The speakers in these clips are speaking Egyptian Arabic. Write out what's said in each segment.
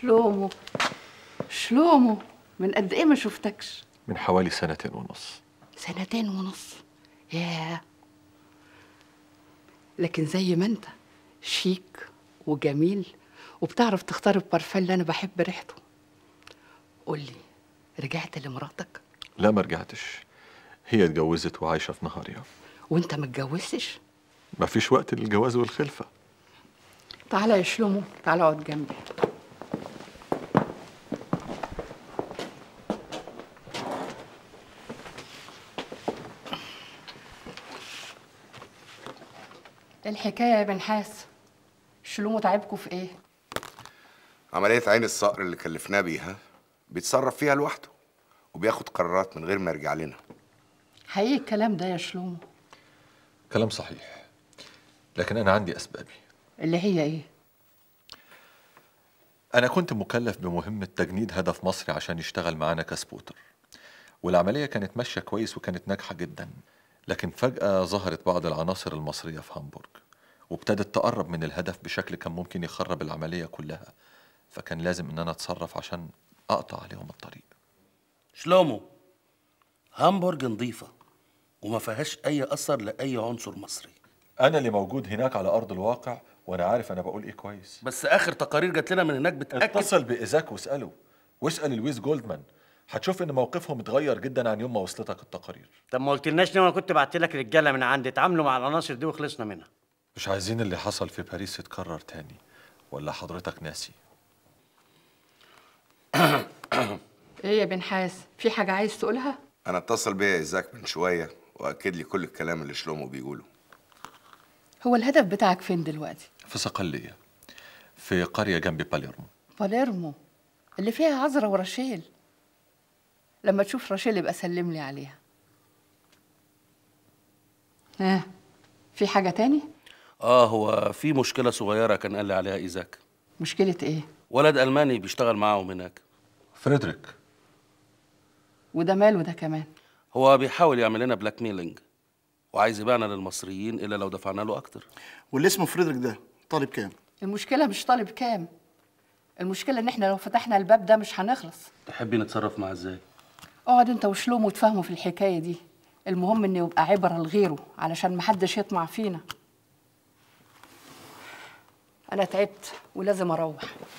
شلومو شلومو من قد ايه ما شفتكش من حوالي سنتين ونص سنتين ونص ياه لكن زي ما انت شيك وجميل وبتعرف تختار البارفان اللي انا بحب ريحته قولي رجعت لمراتك لا ما رجعتش هي اتجوزت وعايشة في نهاريا وانت ما اتجوزتش ما فيش وقت للجواز والخلفة تعالى يا شلومو تعالى اقعد جنبي إيه الحكايه يا بن حاس شلومو تعبكوا في ايه عملية عين الصقر اللي كلفناه بيها بيتصرف فيها لوحده وبياخد قرارات من غير ما يرجع لنا حقيقي الكلام ده يا شلومو كلام صحيح لكن أنا عندي أسبابي اللي هي ايه أنا كنت مكلف بمهمة تجنيد هدف مصري عشان يشتغل معانا كسبوتر والعملية كانت ماشية كويس وكانت ناجحة جدا لكن فجأة ظهرت بعض العناصر المصرية في هامبورج وابتدت تقرب من الهدف بشكل كان ممكن يخرب العملية كلها فكان لازم إن أنا أتصرف عشان أقطع عليهم الطريق شلومو هامبورج نظيفة وما فيهاش أي أثر لأي عنصر مصري أنا اللي موجود هناك على أرض الواقع وأنا عارف أنا بقول إيه كويس بس آخر تقارير جات لنا من هناك بتأكد اتصل بإيزاك واسأله واسأل لويس جولدمان هتشوف إن موقفهم اتغير جدا عن يوم ما وصلتك التقارير طب ما قلتلناش ليه وانا كنت بعت لك رجاله من عندي اتعاملوا مع العناصر دي وخلصنا منها مش عايزين اللي حصل في باريس يتكرر تاني ولا حضرتك ناسي ايه يا بن حاس في حاجه عايز تقولها أنا اتصل بيا إيزاك من شوية وأكد لي كل الكلام اللي شلومو بيقوله هو الهدف بتاعك فين دلوقتي في صقلية في قرية جنب باليرمو باليرمو اللي فيها عذرا ورشيل لما تشوف رشيل يبقى سلم لي عليها ها في حاجه تاني آه هو في مشكلة صغيرة كان قال لي عليها إيزاك مشكله ايه ولد ألماني بيشتغل معاهم هناك فريدريك وده ماله ده كمان هو بيحاول يعمل لنا بلاك ميلينج وعايز يبيعنا للمصريين إلا لو دفعنا له أكتر واللي اسمه فريدريك ده طالب كام؟ المشكله مش طالب كام المشكله ان احنا لو فتحنا الباب ده مش هنخلص تحبي نتصرف معاه إزاي؟ اقعد انت وشلوم وتفهموا في الحكايه دي المهم انه يبقى عبره لغيره علشان محدش يطمع فينا انا تعبت ولازم اروح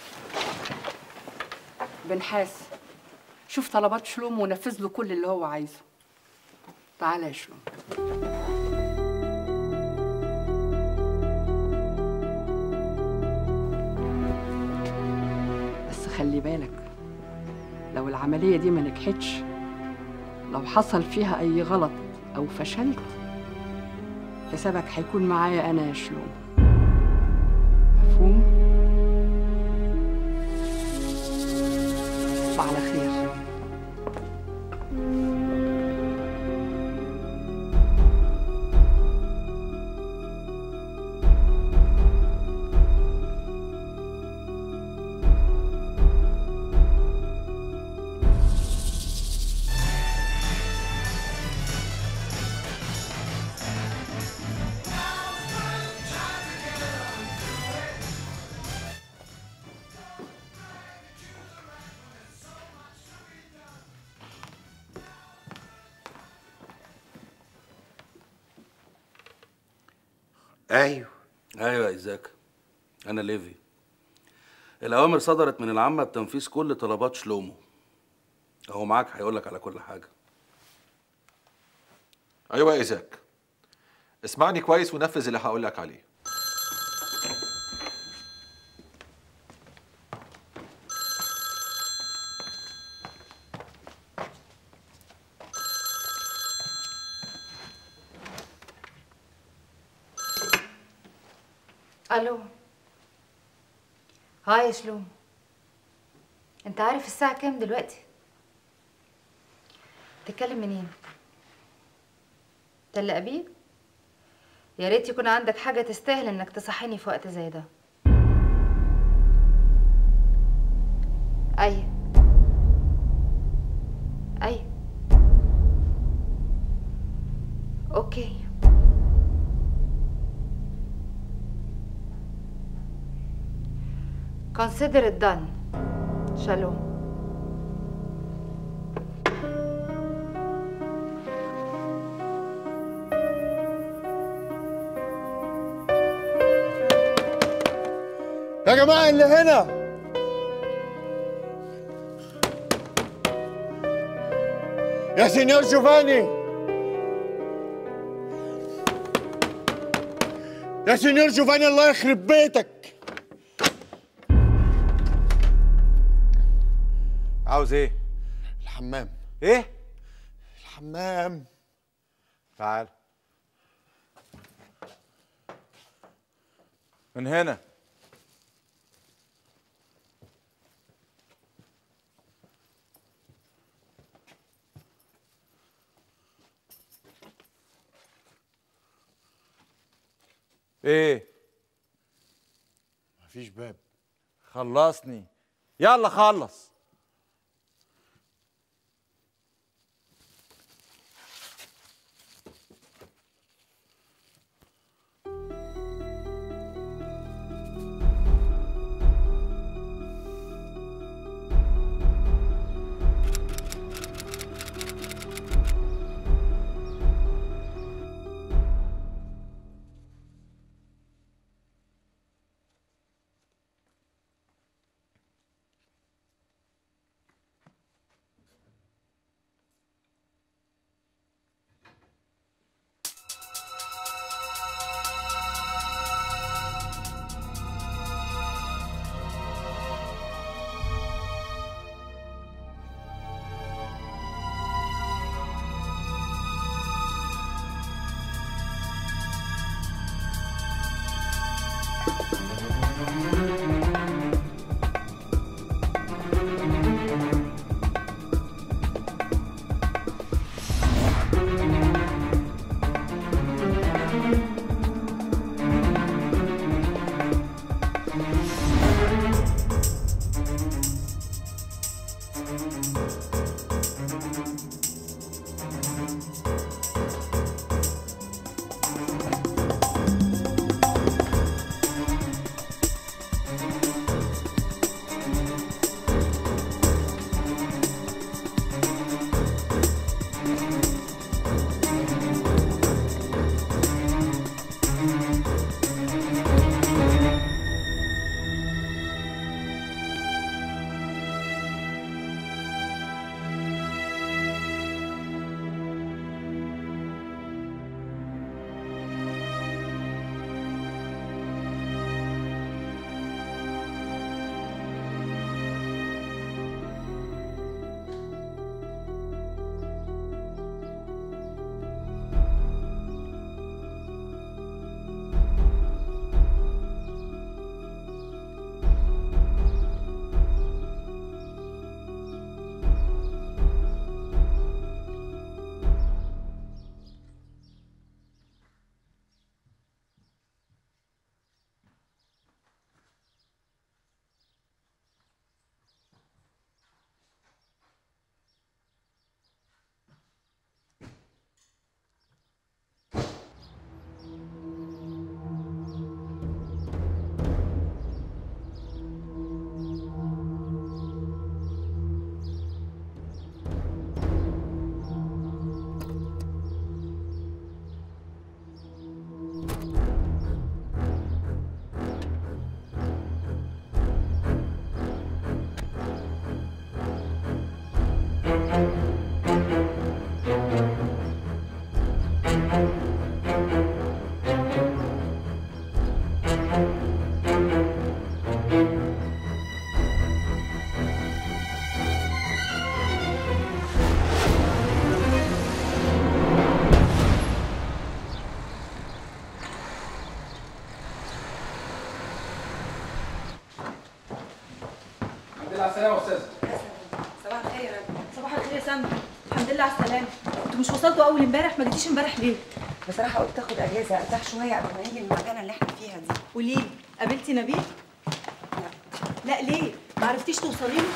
بنحاس شوف طلبات شلوم ونفذ له كل اللي هو عايزه تعالى يا شلوم بس خلي بالك لو العملية دي ما نجحتش لو حصل فيها أي غلط أو فشلت حسابك هيكون معايا أنا يا شلوم مفهوم؟ وعلى خير أيوه أيوة يا إيزاك أنا ليفي الأوامر صدرت من العامة بتنفيذ كل طلبات شلومو أهو معاك هيقولك على كل حاجة أيوة يا إيزاك اسمعني كويس ونفذ اللي هقول لك عليه الو هاي يا شلوم انت عارف الساعة كام دلوقتي؟ تتكلم منين؟ تل أبيب؟ يا ريت يكون عندك حاجة تستاهل انك تصحيني في وقت زي ده أي أي أوكي consider it done شالوم يا جماعة اللي هنا يا سينيور جوفاني يا سينيور جوفاني الله يخرب بيتك عاوز ايه؟ الحمام ايه؟ الحمام تعال من هنا ايه مفيش باب خلصني يلا خلص الحمد لله على السلامة يا أستاذ صباح الخير يا راجل صباح الخير يا سامي الحمد لله على السلامة انتوا مش وصلتوا أول امبارح ما جيتيش امبارح ليه؟ بصراحة قلت اخد اجازة ارتاح شوية قبل ما يجي المعجنة اللي احنا فيها دي قولي لي قابلتي نبيل؟ لا ليه؟ ما عرفتيش توصلي له؟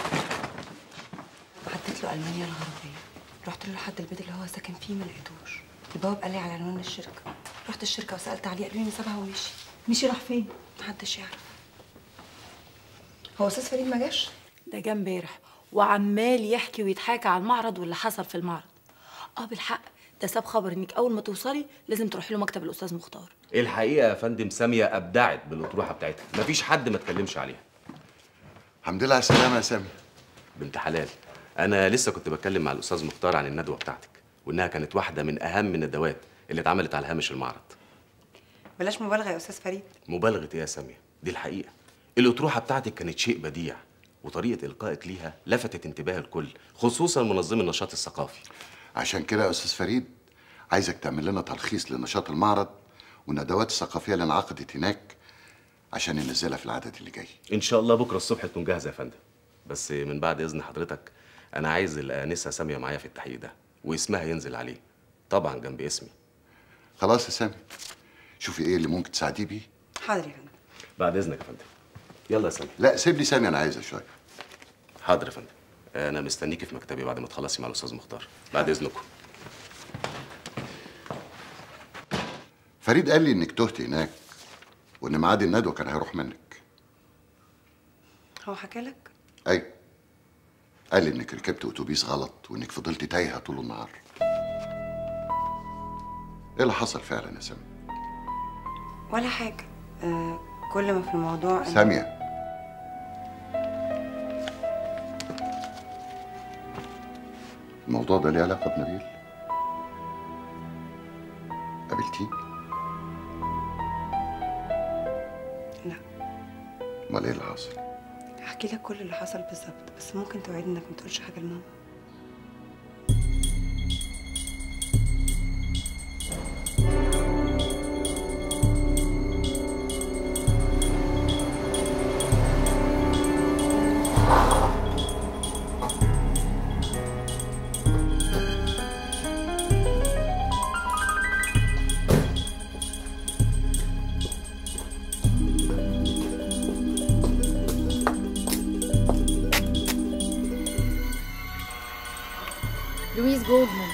عديت له المانيا الغربية رحت له لحد البيت اللي هو ساكن فيه ما لقيتوش البواب قال لي على عنوان الشركة رحت الشركة وسألت عليه قالوا لي سابها ومشي مشي راح فين؟ محدش يعرف هو استاذ فريد ما جاش؟ ده جه امبارح وعمال يحكي ويتحاكى على المعرض واللي حصل في المعرض اه بالحق ده ساب خبر انك اول ما توصلي لازم تروحي له مكتب الاستاذ مختار الحقيقه يا فندم ساميه ابدعت بالاطروحه بتاعتها مفيش حد ما اتكلمش عليها الحمد لله على السلامه يا سامي بنت حلال انا لسه كنت بتكلم مع الاستاذ مختار عن الندوه بتاعتك وانها كانت واحده من اهم الندوات اللي اتعملت على هامش المعرض بلاش مبالغه يا استاذ فريد مبالغه ايه يا ساميه دي الحقيقه الاطروحه بتاعتك كانت شيء بديع وطريقه القائك ليها لفتت انتباه الكل خصوصا منظمي النشاط الثقافي عشان كده يا استاذ فريد عايزك تعمل لنا تلخيص لنشاط المعرض والندوات الثقافيه اللي انعقدت هناك عشان ننزلها في العدد اللي جاي ان شاء الله بكره الصبح تكون جاهزه يا فندم بس من بعد اذن حضرتك انا عايز الانسه ساميه معايا في التحقيق ده واسمها ينزل عليه طبعا جنب اسمي خلاص يا سامي شوفي ايه اللي ممكن تساعديه بيه حاضر يا فندم بعد اذنك يا فندم يلا يا سامي لا سيب لي سامي انا عايزها شويه حاضر يا فندم انا مستنيكي في مكتبي بعد ما تخلصي مع الاستاذ مختار بعد اذنكم فريد قال لي انك تهت هناك وان ميعاد الندوه كان هيروح منك هو حكى لك ايوه قال لي انك ركبت اتوبيس غلط وانك فضلت تايهه طول النهار ايه اللي حصل فعلا يا سامي ولا حاجه آه كل ما في الموضوع إن- ساميه الموضوع ده ليه علاقه بنبيل قابلتيه لا امال ايه اللي حصل هحكي لك كل اللي حصل بالظبط بس ممكن توعدني انك ما تقولش حاجه لماما لويس جولدمان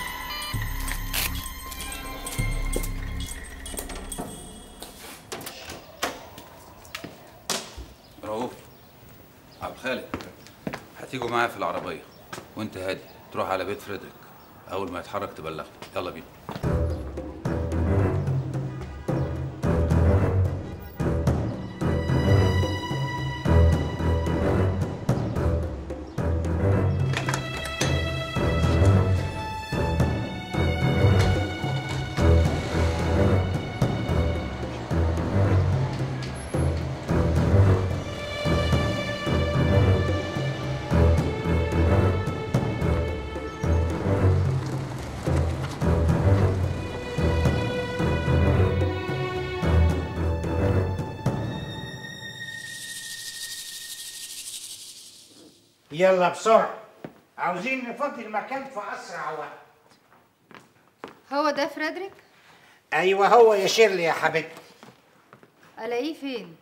رؤوف عبد الخالق هتيجوا معايا في العربية وانت هادي تروح على بيت فريدريك أول ما يتحرك تبلغني يلا بينا يلا بسرعة عاوزين نفضي المكان في أسرع وقت هو ده فريدريك أيوة هو يا شيرلي يا حبيبتي الاقيه فين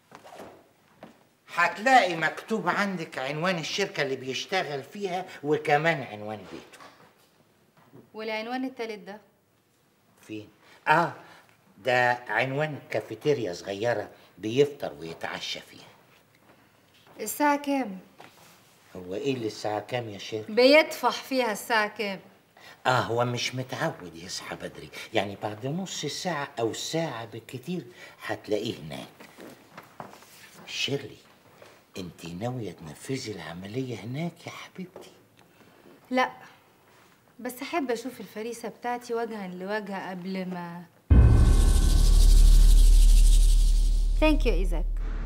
هتلاقي مكتوب عندك عنوان الشركة اللي بيشتغل فيها وكمان عنوان بيته والعنوان التالت ده فين؟ آه ده عنوان كافيتيريا صغيرة بيفطر ويتعشى فيها الساعة كام هو إيه اللي الساعة كام يا شيرلي؟ بيطفح فيها الساعة كام آه هو مش متعود يصحى بدري يعني بعد نص ساعة أو ساعة بالكتير هتلاقيه هناك شيرلي انت ناوية تنفذي العملية هناك يا حبيبتي لا بس احب اشوف الفريسة بتاعتي وجها لوجه قبل ما ثانك يو ايزاك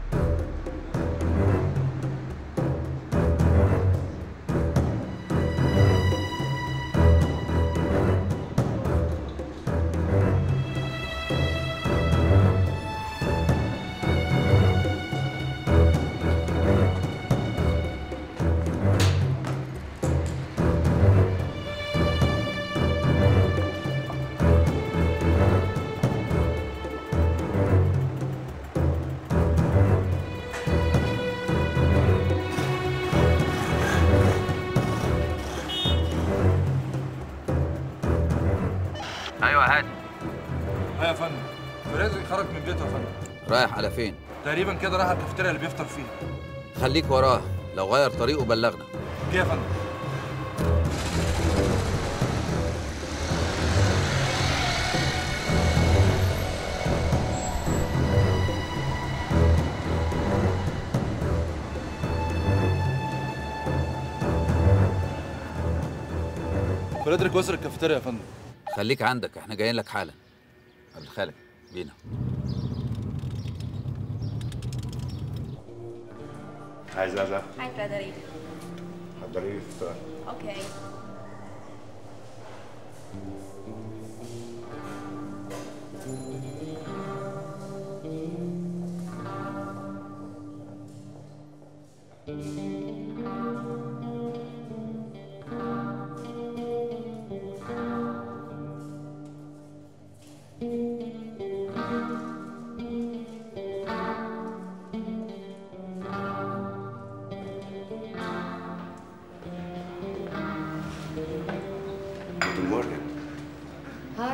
أيوة هادي ايوه يا فندم فريدريك خرج من بيته يا فندم رايح على فين تقريبا كده راح الكافيتيريا اللي بيفطر فيها خليك وراه لو غير طريقه بلغنا جه يا فندم فريدريك وصل الكافيتيريا يا فندم خليك عندك احنا جايين لك حالا قبل خالد بينا عايز ازا Hi, Frederic. حضري الفطار Okay. Guten Morgen. Hi.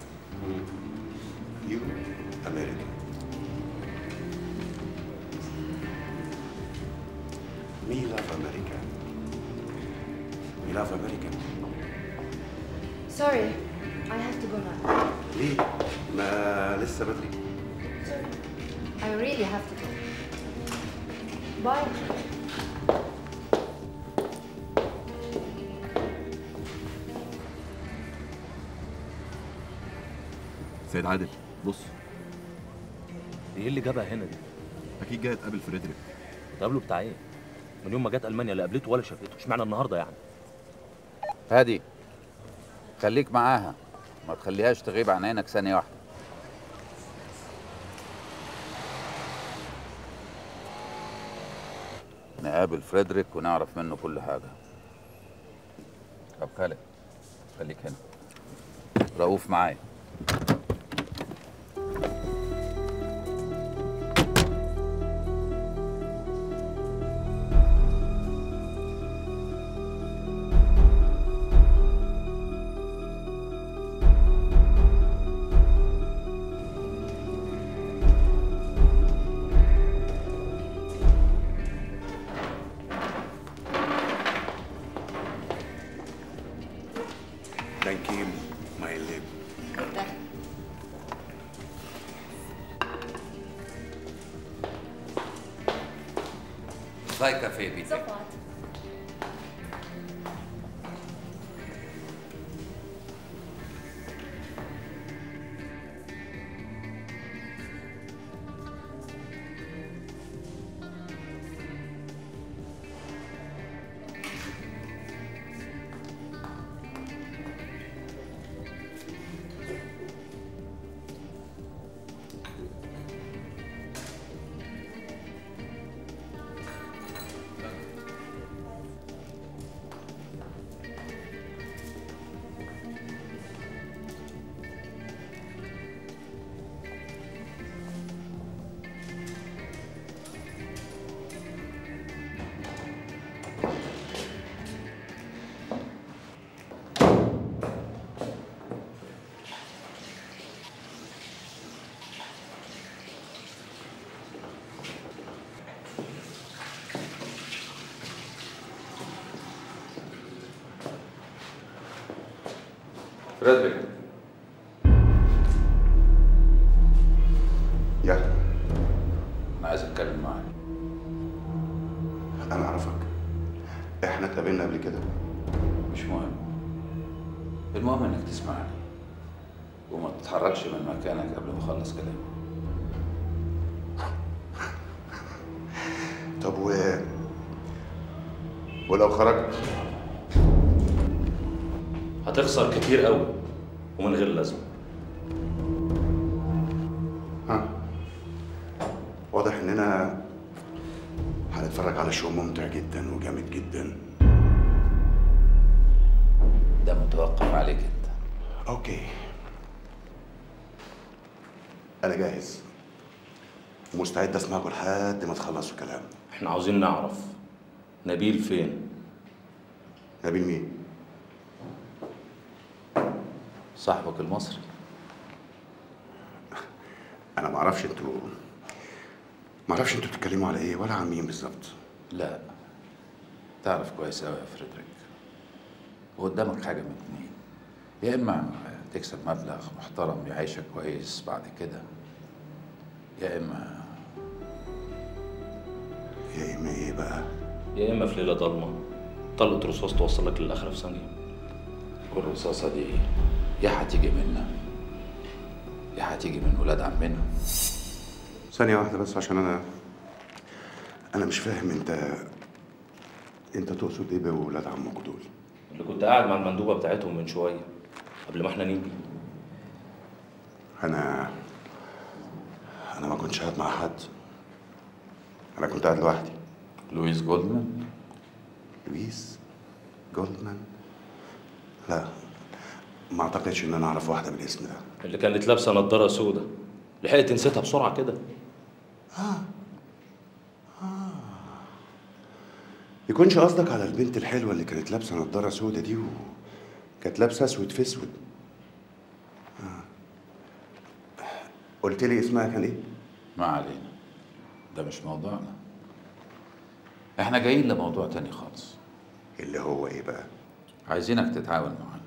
You American. Me love America. We love America. Sorry, I have to go now. ليه؟ ما لسه بدري. Sorry. I really have to go. Bye. سيد عادل بص دي ايه اللي جابها هنا دي؟ اكيد جاي تقابل فريدريك تقابله بتاع ايه؟ من يوم ما جت المانيا لا قابلته ولا شافته، اشمعنى النهارده يعني؟ هادي خليك معاها ما تخليهاش تغيب عن عينك ثانية واحدة نقابل فريدريك ونعرف منه كل حاجة طب خالد خليك هنا رؤوف معايا Thank you, my love. زي كافيه بيتي Sofort. فريدريك يلا انا عايز اتكلم معاك انا اعرفك احنا اتقابلنا قبل كده مش مهم المهم انك تسمعني وما تتحركش من مكانك قبل ما اخلص كلامي طب و ولو خرجت هتخسر كتير قوي ومن غير لازمه ها واضح اننا هنتفرج على شو ممتع جدا وجامد جدا ده متوقف عليك انت اوكي انا جاهز ومستعد اسمعكم لحد ما تخلصوا كلام احنا عاوزين نعرف نبيل فين نبيل مين صاحبك المصري انا ما اعرفش انتوا ما اعرفش انتوا بتتكلموا على ايه ولا عن مين بالظبط لا تعرف كويس قوي يا فريدريك وقدامك حاجه من اتنين يا اما تكسب مبلغ محترم يعيشك كويس بعد كده يا اما يا اما ايه بقى يا اما في ليله ضلمه طلقه رصاص توصلك للاخره في ثانيه والرصاصه دي يا هتيجي منا يا هتيجي من ولاد عمنا ثانية واحدة بس عشان أنا أنا مش فاهم أنت أنت تقصد إيه بولاد عمك دول؟ اللي كنت قاعد مع المندوبه بتاعتهم من شويه قبل ما احنا نيجي أنا أنا ما كنتش قاعد مع حد أنا كنت قاعد لوحدي لويس جولدمان لويس جولدمان لا ما أعتقدش إن أنا أعرف واحدة بالاسم ده اللي كانت لابسه نضاره سودا لحقت نسيتها بسرعه كده يكونش قصدك على البنت الحلوة اللي كانت لابسة نضارة سودة دي وكانت لابسة أسود في أسود آه. قلت لي اسمها كان إيه؟ ما علينا ده مش موضوعنا احنا جايين لموضوع تاني خالص اللي هو ايه بقى عايزينك تتعاون معانا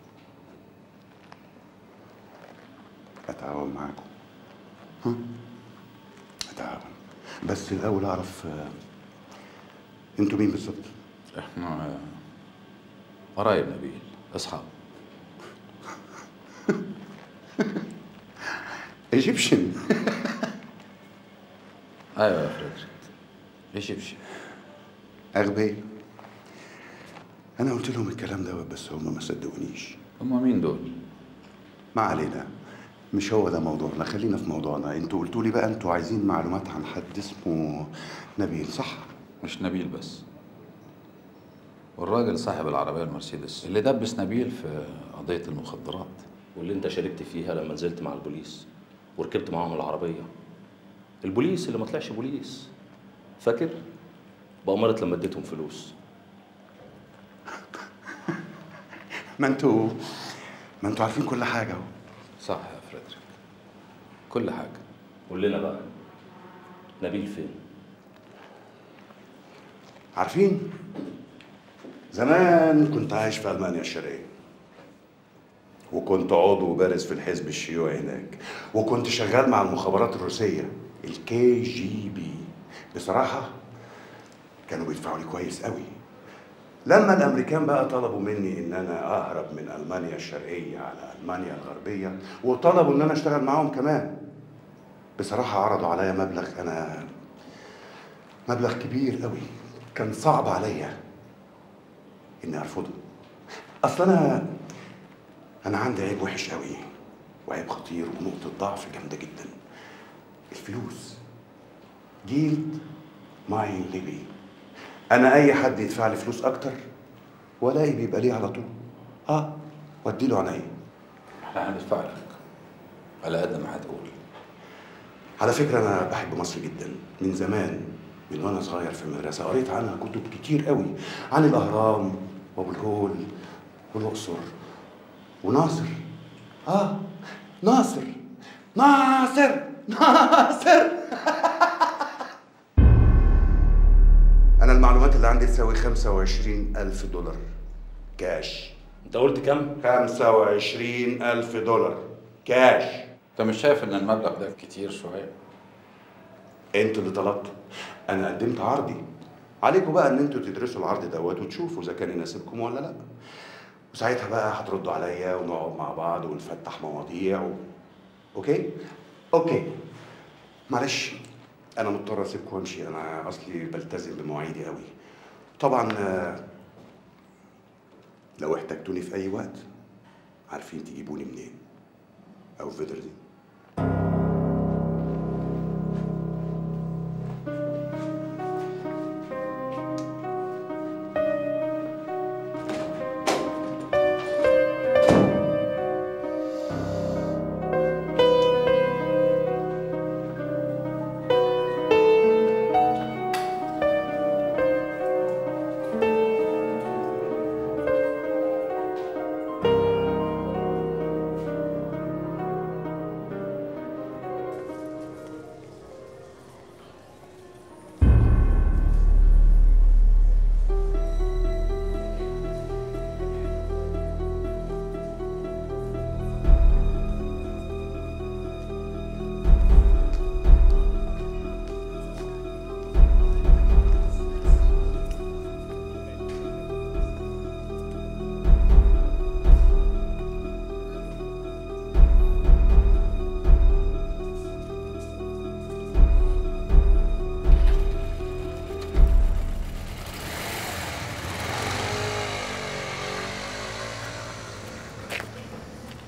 أتعاون معاكم ها؟ أتعاون بس الأول أعرف آه، أنتوا مين بالظبط؟ احنا قرايب نبيل اصحاب ايجيبشن ايوه يا فريدريك ايجيبشن أغبياء أنا قلت لهم الكلام ده بس هم ما صدقونيش هم مين دول؟ ما علينا مش هو ده موضوعنا خلينا في موضوعنا انتوا قلتوا لي بقى انتوا عايزين معلومات عن حد اسمه نبيل صح؟ مش نبيل بس والراجل صاحب العربية المرسيدس اللي دبس نبيل في قضية المخدرات واللي انت شاركت فيها لما نزلت مع البوليس وركبت معاهم العربيه البوليس اللي ما طلعش بوليس فاكر بأمارة لما اديتهم فلوس ما انتوا ما انتوا عارفين كل حاجة اهو صح يا فريدريك كل حاجة قول لنا بقى نبيل فين عارفين زمان كنت عايش في ألمانيا الشرقية وكنت عضو بارز في الحزب الشيوعي هناك وكنت شغال مع المخابرات الروسية الكي جي بي بصراحة كانوا بيدفعوا لي كويس قوي لما الامريكان بقى طلبوا مني ان انا اهرب من المانيا الشرقيه على المانيا الغربيه وطلبوا ان انا اشتغل معاهم كمان بصراحه عرضوا عليا مبلغ انا مبلغ كبير قوي كان صعب عليا اني ارفضه اصل انا انا عندي عيب وحش قوي وعيب خطير ونقطه ضعف جامده جدا الفلوس جيلد ماين ليبي انا اي حد يدفع لي فلوس اكتر ولاقي بيبقى ليه على طول اه وادي له عينيا احنا هندفع لك على قد ما هتقول على فكره انا بحب مصر جدا من زمان من وانا صغير في المدرسه قريت عنها كتب كتير قوي عن الاهرام وابو الهول والاقصر وناصر اه ناصر ناصر ناصر انا المعلومات اللي عندي تساوي 25 الف دولار كاش انت قلت كام 25 الف دولار كاش انت مش شايف ان المبلغ ده كتير شويه انتوا اللي طلبتوا انا قدمت عرضي عليكم بقى ان انتوا تدرسوا العرض دوت وتشوفوا اذا كان يناسبكم ولا لا وساعتها بقى هتردوا عليا ونقعد مع بعض ونفتح مواضيع و... اوكي اوكي معلش انا مضطر اسيبكم وامشي انا اصلي بلتزم بمواعيدي قوي طبعا آه، لو احتجتوني في اي وقت عارفين تجيبوني منين او فيدرزي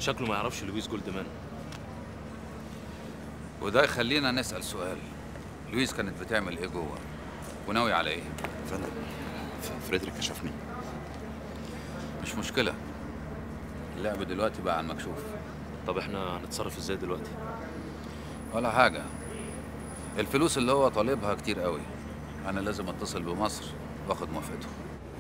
شكله ما يعرفش لويس جولدمان وده يخلينا نسأل سؤال لويس كانت بتعمل ايه جوه وناوي على ايه فندم فريدريك كشفني مش مشكلة اللعب دلوقتي بقى على المكشوف طب احنا هنتصرف ازاي دلوقتي ولا حاجة الفلوس اللي هو طالبها كتير قوي انا لازم اتصل بمصر واخد موافقته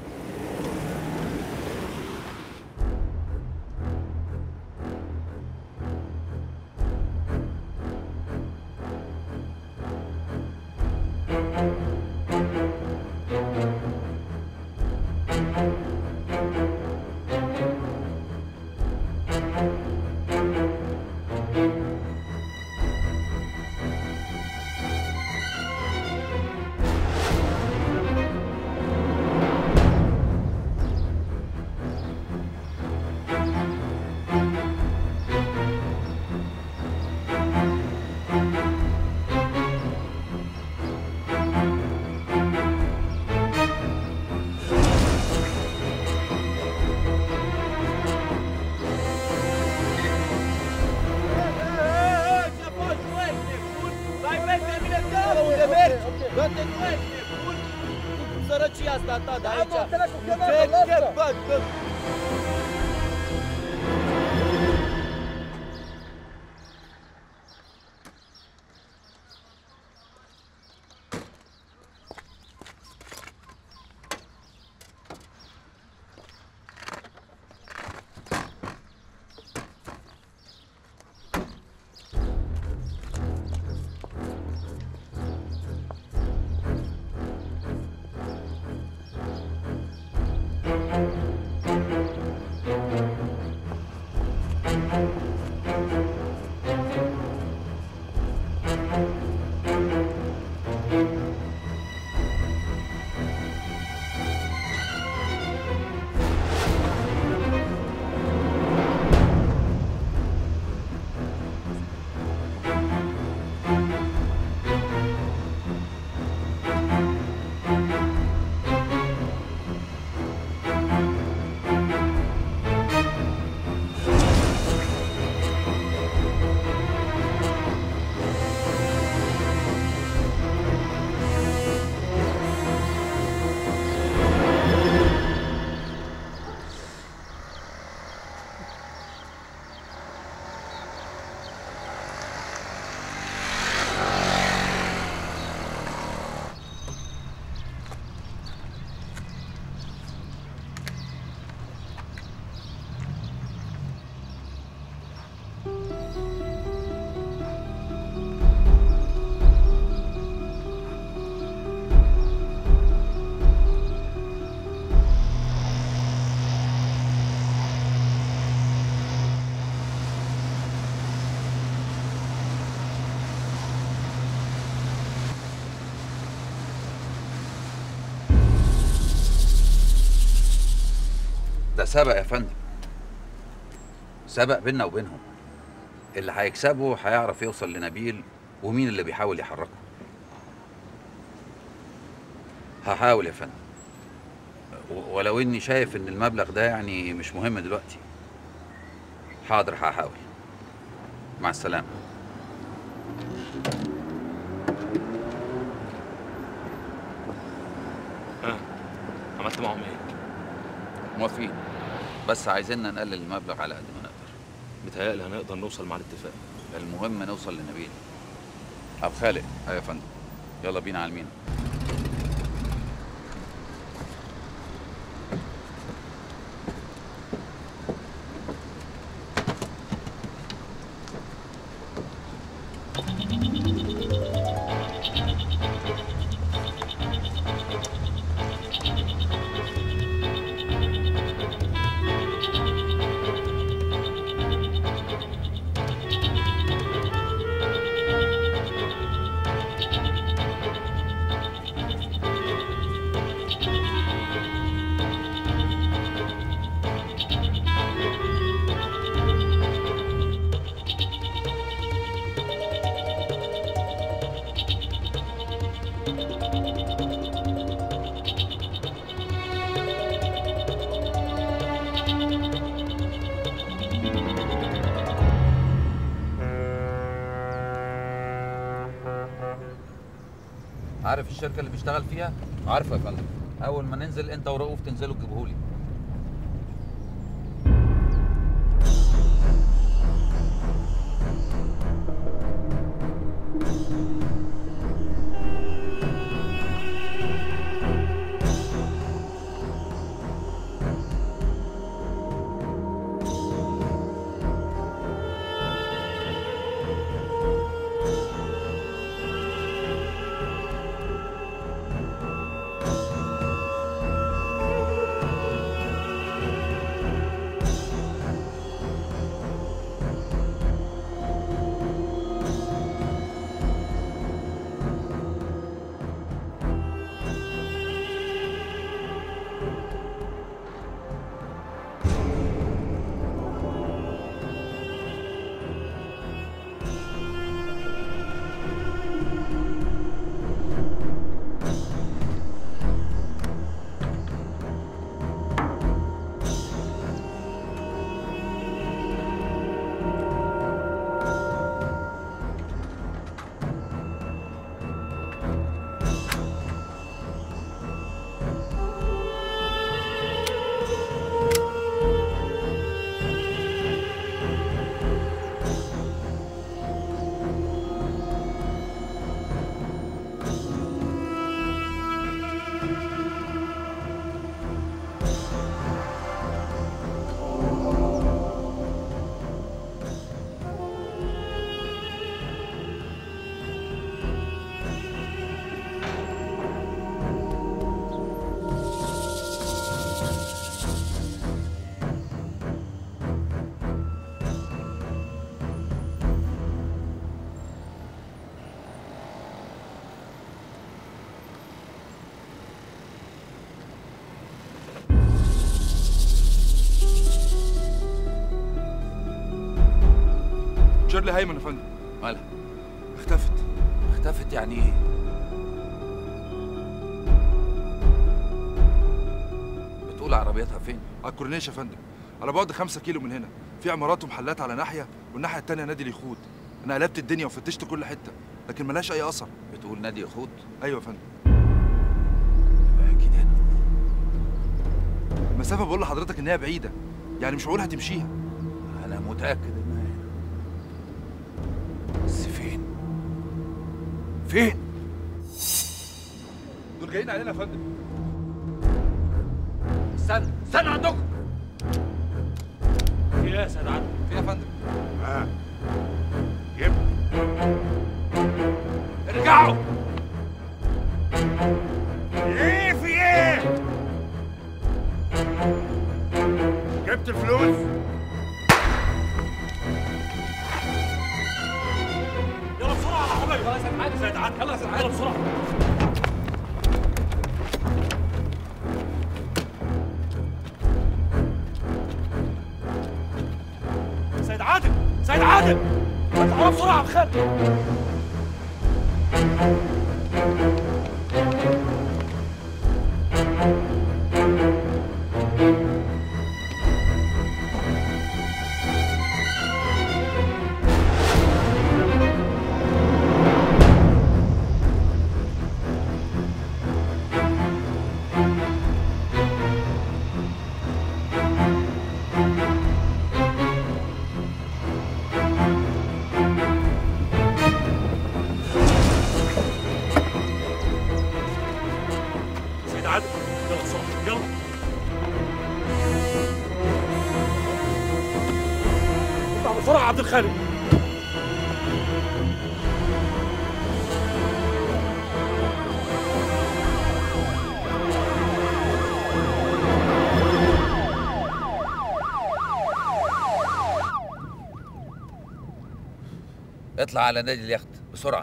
Sărăcia asta ta de aici. Ce, ce, bă, bă. ده سبق يا فندم سبق بيننا وبينهم اللي هيكسبه هيعرف يوصل لنبيل ومين اللي بيحاول يحركه هحاول يا فندم و- ولو اني شايف ان المبلغ ده يعني مش مهم دلوقتي حاضر هحاول مع السلامه ها عملت معاهم ايه؟ موافقين بس عايزيننا نقلل المبلغ على قد ما نقدر متهيألي هنقدر نوصل مع الاتفاق المهم نوصل لنبيل ابو خالق ايوه يا فندم يلا بينا على المينا عارف الشركه اللي بيشتغل فيها عارفه يا فندم اول ما ننزل انت ورؤوف تنزلوا تجيبهولي شيرلي هيمن يا فندم مالها اختفت اختفت يعني ايه بتقول عربيتها فين على الكورنيش يا فندم على بعد خمسة كيلو من هنا في عمارات ومحلات على ناحيه والناحيه التانيه نادي اليخوت انا قلبت الدنيا وفتشت كل حته لكن ملهاش اي اثر بتقول نادي يخوت ايوه يا فندم اكيد هنا المسافه بقول لحضرتك ان هي بعيده يعني مش معقول هتمشيها انا متاكد انها هنا بس فين فين دول جايين علينا يا فندم استنى استنى عندكم في ايه يا سيد عادل؟ في يا فندم اه جيب ارجعوا ايه في ايه جبت الفلوس يلا بسرعه على العربيه يلا يا سيد عادل سيد عادل يلا يا سيد عادل يلا بسرعه سيد عادل سيد عادل اطلع بسرعه بخير سيد عادل يلا بسرعه يلا اطلع بسرعه يا عبد الخالق اطلع على نادي اليخت بسرعه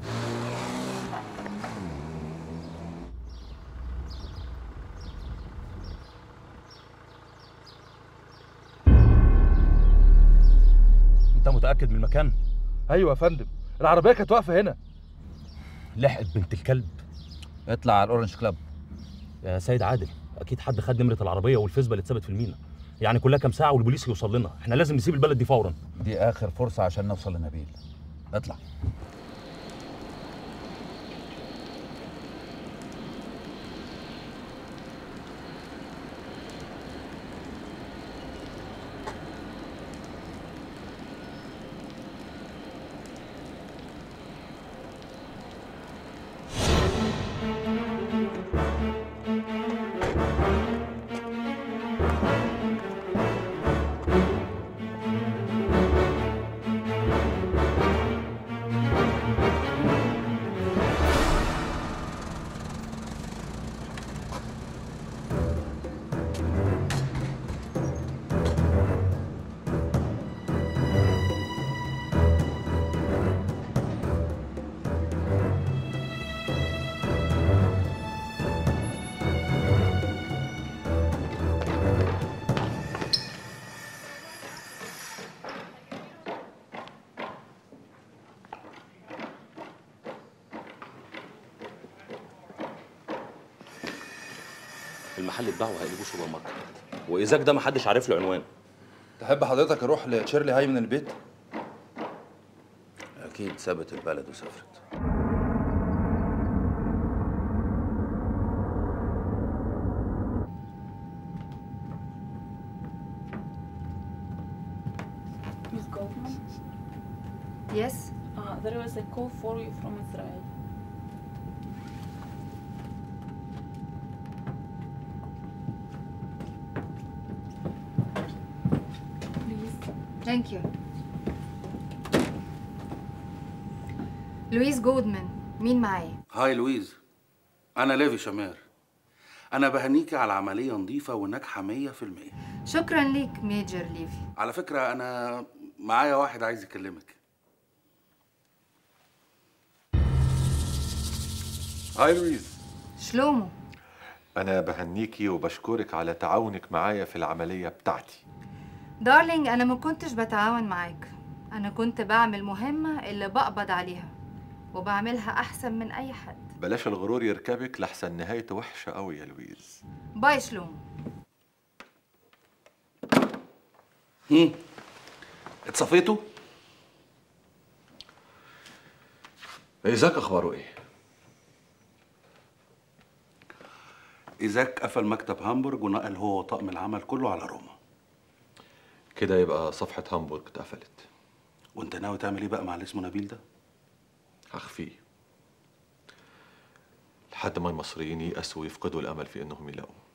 انت متاكد من المكان ايوه يا فندم العربيه كانت واقفه هنا لحقت بنت الكلب اطلع على الاورنج كلاب يا سيد عادل اكيد حد خد نمره العربيه والفيسبا اللي اتثبت في المينا يعني كلها كام ساعه والبوليس يوصل لنا احنا لازم نسيب البلد دي فورا دي اخر فرصه عشان نوصل لنبيل اطلع المحل اتباع وهيقلبوه سوبر ماركت وايزاك ده محدش عارف له عنوان تحب حضرتك اروح لتشيرلي هاي من البيت اكيد سابت البلد وسافرت Miss Goldman? Yes? Uh, there was a call for you from Israel. Please. Thank you. لويس جودمان مين معايا؟ هاي لويز انا ليفي شمار انا بهنيكي على عمليه نظيفه وناجحه 100% شكرا ليك ميجر ليفي على فكره انا معايا واحد عايز يكلمك هاي لويز شلومو أنا بهنيكي وبشكرك على تعاونك معايا في العملية بتاعتي دارلينج أنا ما كنتش بتعاون معاك أنا كنت بعمل مهمة اللي بقبض عليها وبعملها أحسن من أي حد بلاش الغرور يركبك لحسن نهايته وحشة قوي يا لويز باي شلومو هم اتصفيتوا إيزاك أخباره إيه؟ ايزاك قفل مكتب هامبورج ونقل هو وطاقم العمل كله على روما كده يبقى صفحة هامبورج اتقفلت وانت ناوي تعمل ايه بقى مع اللي اسمه نبيل ده هخفيه لحد ما المصريين ييأسوا ويفقدوا الأمل في إنهم يلاقوا